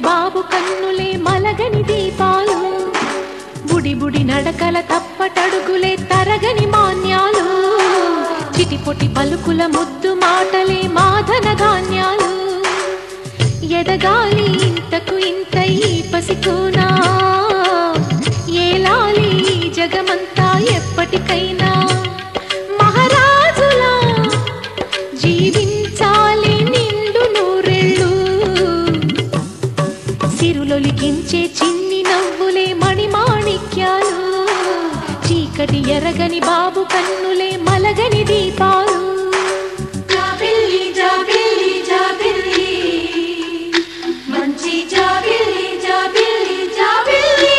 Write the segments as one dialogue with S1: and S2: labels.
S1: బాబు కన్నులే మలగని దీపాలు బుడి బుడి నడకల తప్పటడుగులే తరగని మాన్యాలు చిటిపొటి పలుకుల ముద్దు మాటలే మాధన ధాన్యాలు ఎదగాలి ఇంతకు ఇంత ఈ పసికోనా ఏలాలి ఈ జగమంతా ఎప్పటికైనా మహారాజులా జీవించాలి నిండు నూరెళ్ళు సిరులొలికించే చిన్ని నవ్వులే మణిమాణిక్యాలు చీకటి ఎరగని బాబు కన్నులే మలగని దీపాలు
S2: జాబిల్లి జాబిల్లి జాబిల్లి మంచి జాబిల్లి జాబిల్లి జాబిల్లి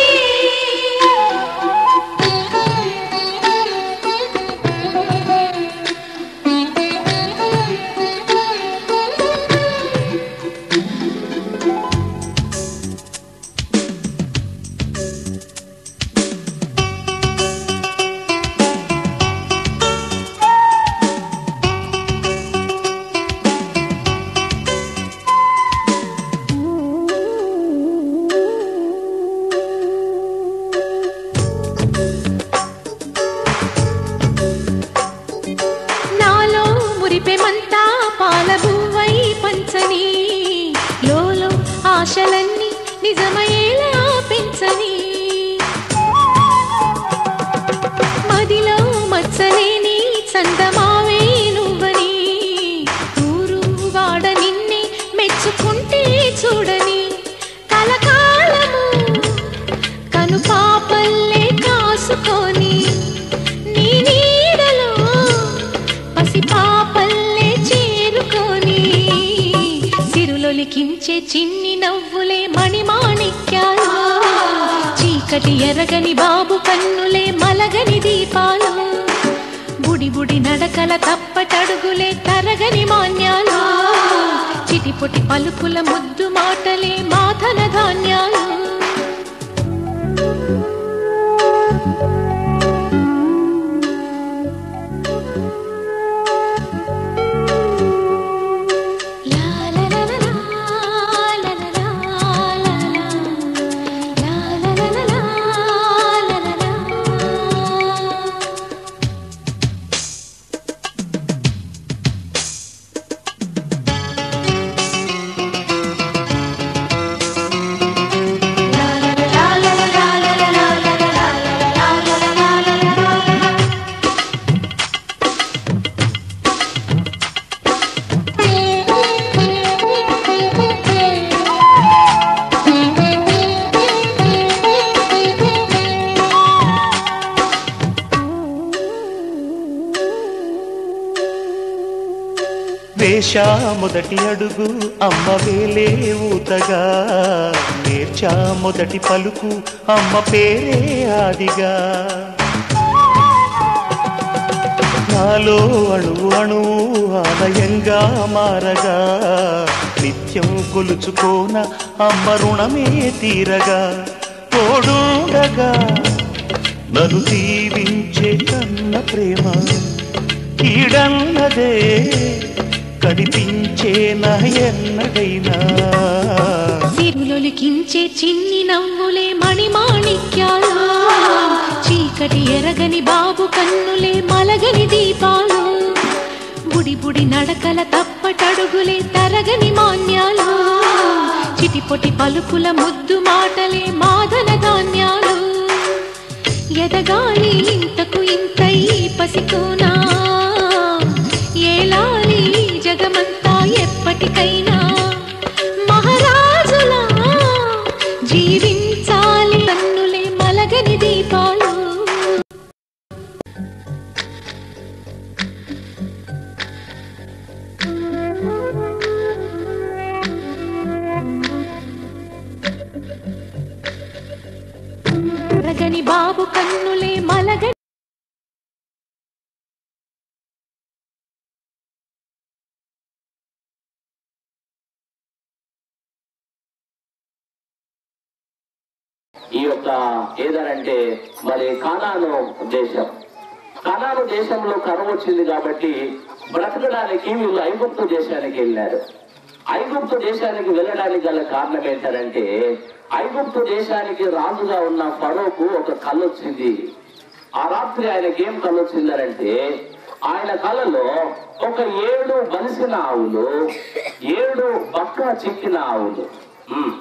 S1: నాలో మురిపెమంతా పాల బువ్వై పంచని లోలో ఆశలన్నీ నిజమయ్యేలా పెంచని మదిలో మచ్చలేని చందమావే నువ్వని ఊరు వాడ నిన్నే మెచ్చుకుంటే చూడని కలకాలము కను పాపల్లే కాసుకొని నీ నీడలో పసి పాపల్లే చేరుకొని సిరులొలికించే చిన్ని నవ్వులే మణిమాణిక్యాలు చీకటి ఎరగని బాబు కన్నులే మలగని దీపాలు బుడి బుడి నడకల తప్పటడుగులే తరగని మాన్యాలు చిటిపొటి పలుకుల ముద్దు మాటలే మాధన ధాన్యాలు లా లా లా లా లా, లా లా లా లా లా. లా లా లా లా లా, లా లా లా.
S3: వేషా మొదటి అడుగు అమ్మ వేలే ఊతగా నేర్చా మొదటి పలుకు అమ్మ పేరే ఆదిగా నాలో అణువు అణువు ఆలయంగా మారగా నిత్యం కొలుచుకోన అమ్మ రుణమే తీరగా తోడుండగా నన్ను దీవించే కన్న ప్రేమ కీడన్నదే కనిపించే నా ఎన్నడైనా
S1: సిరులొలికించే చిన్ని నవ్వులే మణిమాణిక్యాలు చీకటి ఎరగని బాబు కన్నులే మలగని దీపాలు బుడి బుడి నడకల తప్పటడుగులే తరగని మాన్యాలు చిటిపొటి పలుకుల ముద్దు మాటలే మాదన ధాన్యాలు ఎదగాలి ఇంతకు ఇంత ఈ పసికోనా ఏలాలి ఈ జగమంతా ఎప్పటికైనా మహారాజులా జీవించాలి కన్నులే మలగని దీపాలు మలగని బాబు కన్నులే మలగని
S4: ఈ యొక్క ఏదనంటే మరి కానాను దేశం కానాను దేశంలో కరువు వచ్చింది కాబట్టి బ్రతకడానికి వీళ్ళు ఐగుప్తు దేశానికి వెళ్ళారు ఐగుప్తు దేశానికి వెళ్ళడానికి గల కారణం ఏంటంటే ఐగుప్తు దేశానికి రాజుగా ఉన్న ఫరోకు ఒక కళ్ళు వచ్చింది ఆ రాత్రి ఆయనకి ఏం కళ్ళు వచ్చిందనంటే ఆయన కళలో ఒక ఏడు బలిసిన ఆవులు ఏడు బక్క చిక్కిన ఆవులు ఉమ్.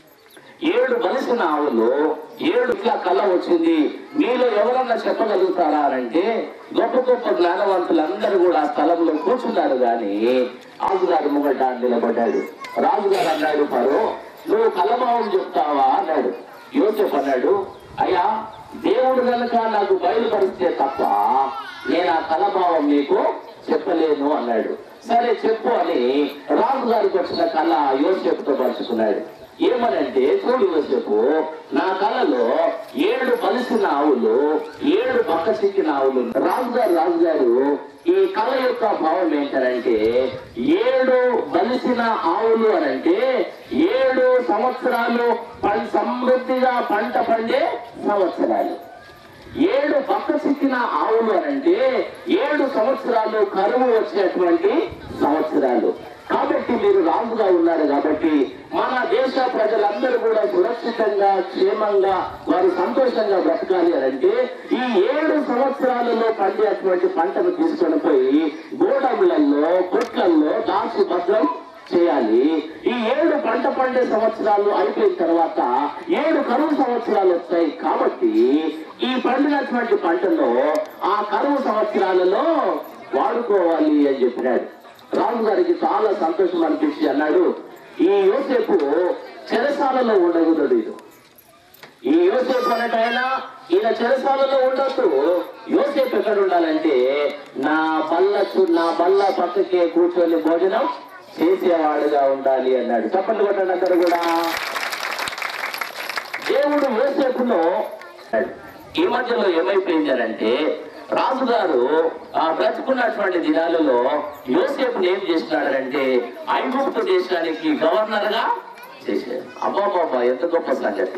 S4: ఏడు బలిసిన ఆవులు ఏడు ఇట్లా కళ్ళ వచ్చింది మీలో ఎవరన్నా చెప్పగలుగుతారా అంటే గొప్ప గొప్ప జ్ఞానవంతులందరూ కూడా ఆ స్థలంలో కూర్చున్నారు గాని రాజుగారు ముంగట నిలబడ్డాడు రాజుగారు అన్నాడు పరు నువ్వు కలభావం చెప్తావా అన్నాడు యోసేఫ్ అన్నాడు అయ్యా దేవుడు కనుక నాకు బయలుపరిస్తే తప్ప నేను ఆ కలభావం నీకు చెప్పలేను అన్నాడు సరే చెప్పు అని రాజు గారికి వచ్చిన కళ యోసేపుతో పంచుకున్నాడు ఏమనంటే చూడు యోసేపు నా కళలో ఏడు బలిసిన ఆవులు ఏడు పక్క చిక్కిన ఆవులు రాజుగారు రాజుగారు ఈ కళ యొక్క భావం ఏంటంటే ఏడు బలిసిన ఆవులు అనంటే ఏడు సంవత్సరాలు పం- సమృద్ధిగా పంట పండే సంవత్సరాలు ఏడు పక్క చిక్కిన ఆవులు అనంటే ఏడు సంవత్సరాలు కరువు వచ్చేటువంటి సంవత్సరాలు కాబట్టి మీరు రాజుగా ఉన్నారు కాబట్టి మన దేశ ప్రజలందరూ కూడా సురక్షితంగా క్షేమంగా వారు సంతోషంగా బ్రతకాలి అని అంటే ఈ ఏడు సంవత్సరాలలో పండేటువంటి పంటను తీసుకొని పోయి గోడౌన్లలో కొట్లల్లో దాచి భద్రం చేయాలి ఈ ఏడు పంట పండే సంవత్సరాలు అయిపోయిన తర్వాత ఏడు కరువు సంవత్సరాలు వస్తాయి కాబట్టి ఈ పండినటువంటి పంటను ఆ కరువు సంవత్సరాలలో వాడుకోవాలి అని చెప్పినాడు రాజు గారికి చాలా సంతోషం అనిపించి అన్నాడు ఈ యోసేపు చెరసాలలో ఉండకూడదు ఇది ఈ యోసేపు అనేటైనా ఈయన చెరసాలలో ఉండొద్దు యోసేపు ఎక్కడ ఉండాలంటే నా బల్ల చు- నా బల్ల పక్కకే కూర్చొని భోజనం చేసేవాడుగా ఉండాలి అన్నాడు చెప్పండి కొట్టండి అందరు కూడా దేవుడు యోసేపును ఈ మధ్యలో ఏమైపోయిందనంటే రాజుగారు ఆ బ్రతుకున్నటువంటి దినాలలో యోసేపుని ఏం చేసినాడంటే ఐగుప్తు దేశానికి గవర్నర్ గా చేశాడు అబ్బాబాబా ఎంత గొప్ప సంగతి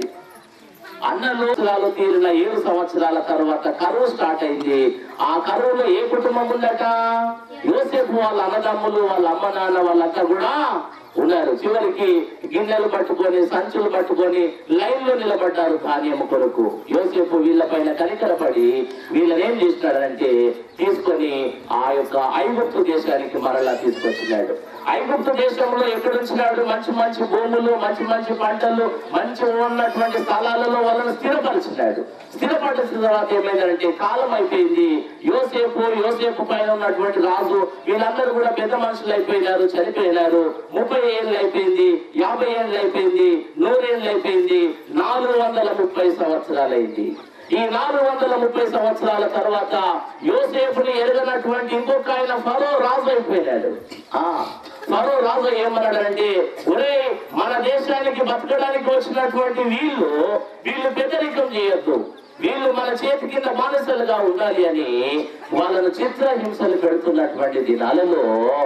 S4: అన్నలోకాలు తీరిన ఏడు సంవత్సరాల తర్వాత కరువు స్టార్ట్ అయింది ఆ కరువులో ఏ కుటుంబం ఉందట యోసేపు వాళ్ళ అన్నదమ్ములు వాళ్ళ అమ్మ నాన్న వాళ్ళంతా కూడా ఉన్నారు చివరికి గిన్నెలు పట్టుకొని సంచులు పట్టుకొని లైన్ లో నిలబడ్డారు ధాన్యం కొరకు యోసేపు వీళ్ళపైన కనికరపడి వీళ్ళని ఏం చేసినాడంటే తీసుకొని ఆ యొక్క ఐగుప్తు దేశానికి మరలా తీసుకొచ్చినాడు ఐగుప్తు దేశంలో ఎక్కడ ఉంచినాడు మంచి మంచి భూములు మంచి మంచి పంటలు మంచి ఉన్నటువంటి స్థలాలలో వాళ్ళని స్థిరపరిచినాడు స్థిరపరిచిన తర్వాత ఏమైందంటే కాలం అయిపోయింది యోసేపు యోసేపు పైన ఉన్నటువంటి రాజు వీళ్ళందరూ కూడా పెద్ద మనుషులు అయిపోయినారు చనిపోయినారు ముప్పై ఏళ్ళు అయిపోయింది యాభై ఏళ్ళు అయిపోయింది నూరేళ్ళు అయిపోయింది నాలుగు వందల ముప్పై సంవత్సరాలైంది ఈ నాలుగు వందల ముప్పై సంవత్సరాల తర్వాత యోసేపుని ఎరగనటువంటి ఇంకొక ఆయన ఫరో రాజు అయిపోయినాడు ఆ ఫరో రాజు ఏమన్నాడంటే ఒరే మన దేశానికి బతకడానికి వచ్చినటువంటి వీళ్ళు వీళ్ళు పెద్దరికం చేయొద్దు వీళ్ళు మన చేతి కింద బానిసలుగా ఉండాలి అని వాళ్ళను చిత్రహింసలు పెడుతున్నటువంటి దినాలలో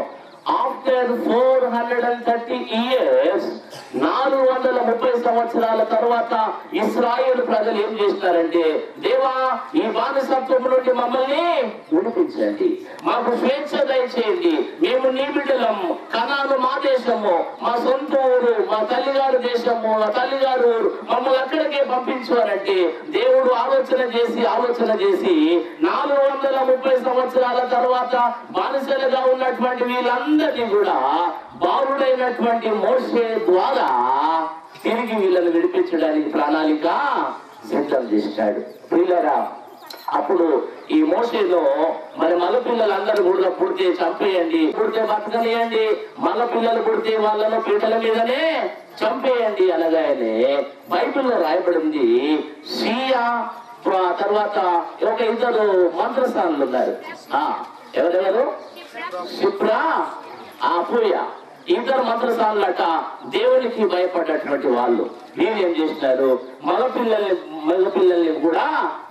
S4: after four hundred and thirty years నాలుగు వందల ముప్పై సంవత్సరాల తర్వాత ఇస్రాయేల్ ప్రజలు ఏం చేస్తారంటే దేవా ఈ బానిసత్వం నుండి మమ్మల్ని విడిపించండి మాకు స్వేచ్ఛ దయచేయండి మేము నీ బిడ్డలం కనాను మా దేశము మా సొంత ఊరు మా తల్లిగారు దేశము మా తల్లిగారు ఊరు మమ్మల్ని అక్కడికే పంపించు అనంటే దేవుడు ఆలోచన చేసి ఆలోచన చేసి నాలుగు వందల ముప్పై సంవత్సరాల తర్వాత బానిసలుగా ఉన్నటువంటి వీళ్ళందరినీ కూడా బాలుడైనటువంటి మోసే ద్వారా తిరిగి వీళ్ళని విడిపించడానికి ప్రణాళిక సిద్ధం చేశాడు పిల్లరా అప్పుడు ఈ మోసేలో మరి మగ పిల్లలందరూ కూడా పుడితే చంపేయండి పుడితే బతకనియండి మగ పిల్లలు పుడితే వాళ్ళను పీటల మీదనే చంపేయండి అనగానే బైబిల్లో రాయబడింది సియా ఆ తర్వాత ఒక ఇద్దరు మంత్రస్థానులు ఉన్నారు ఆ ఎవరెవరు శుప్రా ఆ పూయ ఇద్దరు మంత్రస్థానులట దేవునికి భయపడ్డటువంటి వాళ్ళు వీళ్ళు ఏం చేసినారు మగ పిల్లల్ని మగ పిల్లల్ని కూడా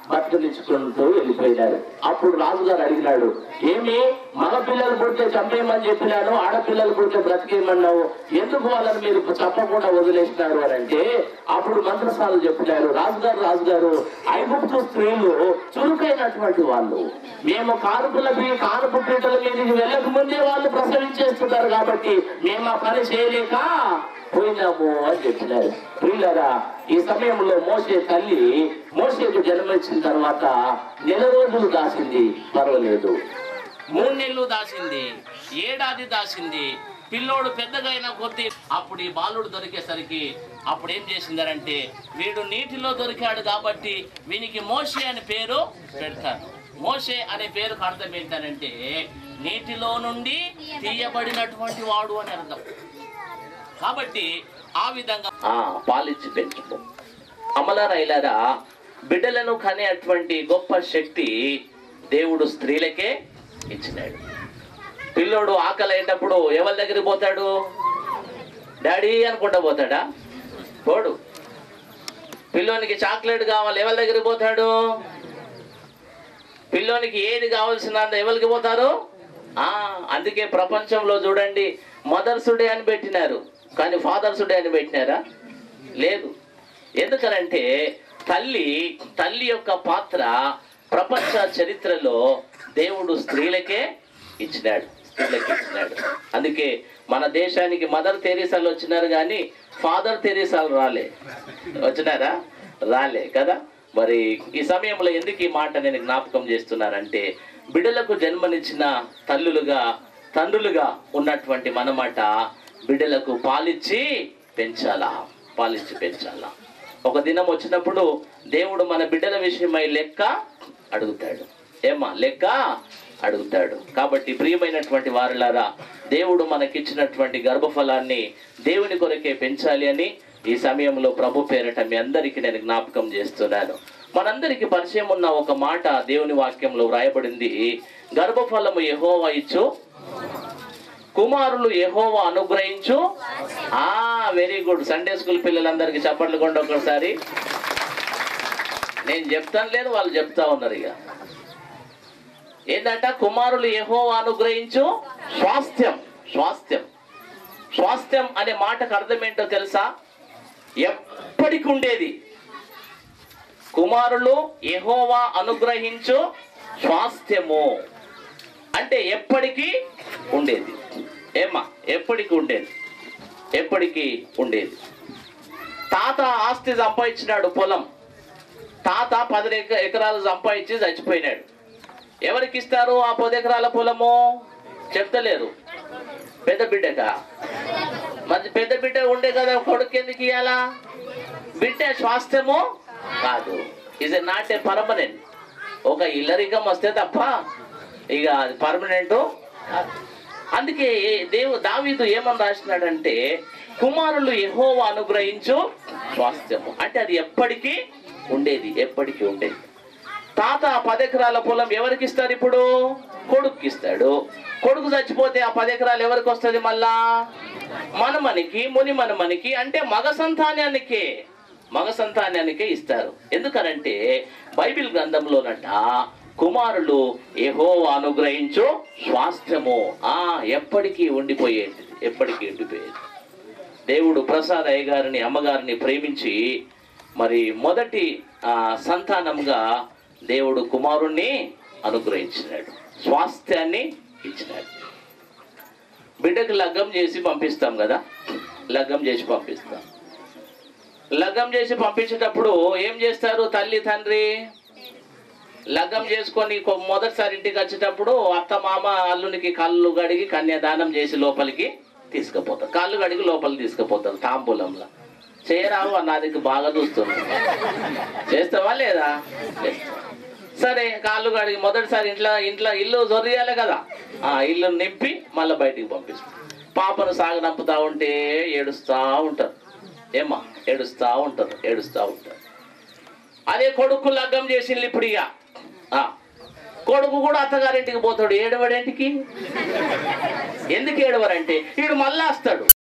S4: బతకనిచ్చుకుంటూ వెళ్ళిపోయినారు అప్పుడు రాజుగారు అడిగినాడు ఏమి మగ పిల్లలు పుడితే చంపేయమని చెప్పినాను ఆడపిల్లలు పుడితే బ్రతికేయమన్నావు ఎందుకు వాళ్ళని మీరు చంపకుండా వదిలేసినారు అని అంటే అప్పుడు మంత్రసాలు చెప్పినారు రాజుగారు రాజుగారు ఐగుప్తు స్త్రీలు చురుకైనటువంటి వాళ్ళు మేము కానుపుల మీ- కానుపు పీటల మీదకి వెళ్ళక ముందే వాళ్ళు ప్రసవించేస్తున్నారు కాబట్టి మేము ఆ పని చేయలేక పోయినాము అని చెప్పినారు ప్రియులరా ఈ సమయంలో మోసే తల్లి మోసేకు జన్మించిన తర్వాత నెల రోజులు దాసింది పర్వాలేదు మూడు నెలలు దాసింది ఏడాది దాసింది పిల్లోడు పెద్దగా అయిన కొద్దీ అప్పుడు ఈ బాలుడు దొరికేసరికి అప్పుడు ఏం చేసిందరంటే వీడు నీటిలో దొరికాడు కాబట్టి వీనికి మోషే అని పేరు పెడతారు మోషే అనే పేరుకు అర్థం ఏంటంటే నీటిలో నుండి తీయబడినటువంటి వాడు అని అర్థం కాబట్టి ఆ విధంగా పాలిచ్చి పెంచుకో అమలారైలారా బిడ్డలను కనేటువంటి గొప్ప శక్తి దేవుడు స్త్రీలకే ఇచ్చినాడు పిల్లోడు ఆకలి అయ్యేటప్పుడు ఎవరి దగ్గరికి పోతాడు డాడీ అనుకుంటా పోతాడా పోడు పిల్లోనికి చాక్లెట్ కావాలి ఎవరి దగ్గరికి పోతాడు పిల్లోనికి ఏది కావాల్సినంత ఎవరికి పోతారు ఆ అందుకే ప్రపంచంలో చూడండి మదర్స్ డే అని పెట్టినారు కానీ ఫాదర్స్ డే అని పెట్టినారా లేదు ఎందుకనంటే తల్లి తల్లి యొక్క పాత్ర ప్రపంచ చరిత్రలో దేవుడు స్త్రీలకే ఇచ్చినాడు స్త్రీలకి ఇచ్చినాడు అందుకే మన దేశానికి మదర్ తెరీసాలు వచ్చినారు కానీ ఫాదర్ తెరీసాలు రాలే వచ్చినారా రాలే కదా మరి ఈ సమయంలో ఎందుకు ఈ మాట నేను జ్ఞాపకం చేస్తున్నానంటే బిడ్డలకు జన్మనిచ్చిన తల్లులుగా తండ్రులుగా ఉన్నటువంటి మనమాట బిడ్డలకు పాలిచ్చి పెంచాలా పాలిచ్చి పెంచాలా ఒక దినం వచ్చినప్పుడు దేవుడు మన బిడ్డల విషయమై లెక్క అడుగుతాడు ఏమ్మా లెక్క అడుగుతాడు కాబట్టి ప్రియమైనటువంటి వారులారా దేవుడు మనకిచ్చినటువంటి గర్భఫలాన్ని దేవుని కొరకే పెంచాలి అని ఈ సమయంలో ప్రభు పేరట మీ అందరికీ నేను జ్ఞాపకం చేస్తున్నాను మనందరికీ పరిచయం ఉన్న ఒక మాట దేవుని వాక్యంలో వ్రాయబడింది గర్భఫలము యెహోవా ఇచ్చు కుమారులు యెహోవా అనుగ్రహించు ఆ వెరీ గుడ్ సండే స్కూల్ పిల్లలందరికీ చప్పట్లు కొండ ఒకసారి నేను చెప్తాను లేదు వాళ్ళు చెప్తా ఉన్నారు ఇక ఏంటంట కుమారులు యెహోవా అనుగ్రహించు స్వాస్థ్యం స్వాస్థ్యం స్వాస్థ్యం అనే మాటకు అర్థం ఏంటో తెలుసా ఎప్పటికి ఉండేది కుమారులు యెహోవా అనుగ్రహించు స్వాస్థ్యము అంటే ఎప్పటికీ ఉండేది ఏమ్మా ఎప్పటికి ఉండేది ఎప్పటికీ ఉండేది తాత ఆస్తి సంపాదించినాడు పొలం తాత పది ఎక- ఎకరాలు సంపాదించి చచ్చిపోయినాడు ఎవరికి ఇస్తారు ఆ పది ఎకరాల పొలము చెప్తలేరు పెద్ద బిడ్డక మరి పెద్ద బిడ్డ ఉండే కదా కొడుకు ఎందుకు ఇవ్వాలా బిడ్డ స్వాస్థ్యము కాదు is a not a permanent ఒక ఇల్లరికం వస్తే తప్ప ఇక అది పర్మనెంట్ అందుకే ఏ- దేవు దావీదు ఏమని రాసినాడంటే కుమారులు యెహోవా అనుగ్రహించు స్వాస్థ్యము అంటే అది ఎప్పటికీ ఉండేది ఎప్పటికీ ఉండేది తాత ఆ పది ఎకరాల పొలం ఎవరికి ఇస్తారు ఇప్పుడు కొడుకుకి ఇస్తాడు కొడుకు చచ్చిపోతే ఆ పది ఎకరాలు ఎవరికి వస్తుంది మళ్ళా మనమనికి ముని మనమనికి అంటే మగ సంతానానికే మగ సంతానానికే ఇస్తారు ఎందుకనంటే బైబిల్ గ్రంథంలోనట కుమారులు ఏహో అనుగ్రహించు స్వాస్థ్యము ఆ ఎప్పటికీ ఉండిపోయేది ఎప్పటికీ ఉండిపోయేది దేవుడు ప్రసాద్ అయ్య గారిని అమ్మగారిని ప్రేమించి మరి మొదటి ఆ, సంతానంగా దేవుడు కుమారుణ్ణి అనుగ్రహించినాడు స్వాస్థ్యాన్ని ఇచ్చినాడు బిడ్డకు లగ్గం చేసి పంపిస్తాం కదా లగ్గం చేసి పంపిస్తాం లగ్గం చేసి పంపించేటప్పుడు ఏం చేస్తారు తల్లి తండ్రి లగ్గం చేసుకొని కొ- మొదటిసారి ఇంటికి వచ్చేటప్పుడు అత్త మామ అల్లునికి కళ్ళు గడిగి కన్యాదానం చేసి లోపలికి తీసుకుపోతారు కాళ్ళు గడిగి లోపలికి తీసుకుపోతారు తాంబూలంలో చేయరావు అన్నదికి బాగా చూస్తుంది చేస్తావా లేదా చేస్తా. సరే కాళ్ళు కడిగి మొదటిసారి ఇంట్లో ఇంట్లో ఇల్లు దొరియాలి కదా ఆ ఇల్లు నింపి మళ్ళీ బయటికి పంపిస్తాం పాపను సాగనంపుతా ఉంటే ఏడుస్తా ఉంటారు ఏమ్మా ఏడుస్తా ఉంటారు ఏడుస్తా ఉంటారు అదే కొడుకు లగ్గం చేసింది ఇప్పుడు ఇక ఆ, కొడుకు కూడా అత్తగారింటికి పోతాడు ఏడవడేంటికి ఎందుకు ఏడవరంటే వీడు మళ్ళా వస్తాడు